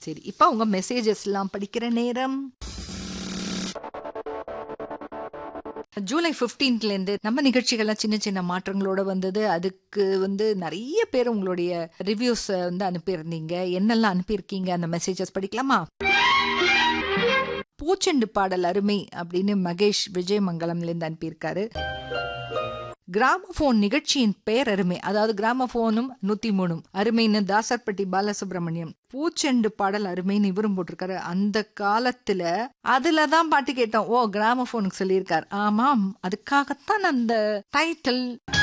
சரி இப்போ உங்க மெசேஜஸ் எல்லாம் படிக்கிற நேரம் ஜூலை 15th ல இருந்து நம்ம நிகழ்ச்சிகள்லாம் சின்ன சின்ன மாற்றங்களோட வந்தது அதுக்கு வந்து நிறைய பேர் உங்களுடைய ரிவ்யூஸ் வந்து அனுப்பியிருந்தீங்க என்னெல்லாம் அனுப்பியிருக்கீங்க அந்த மெசேஜஸ் படிக்கலாமா பூச்செண்டு பாடல் அருமை அப்படின்னு மகேஷ் விஜயமங்கலம்ல இருந்து அனுப்பியிருக்காரு கிராமபோன் நிகழ்ச்சியின் பெயர் அருமை அதாவது கிராமபோனும் நூத்தி மூணும் அருமைன்னு தாசர்பட்டி பாலசுப்ரமணியம் பூச்செண்டு பாடல் அருமைன்னு இவரும் போட்டிருக்காரு அந்த காலத்துல அதுலதான் பாட்டு கேட்டோம் ஓ கிராமபோனுக்கு சொல்லியிருக்கார் ஆமாம் அதுக்காகத்தான் அந்த டைட்டில்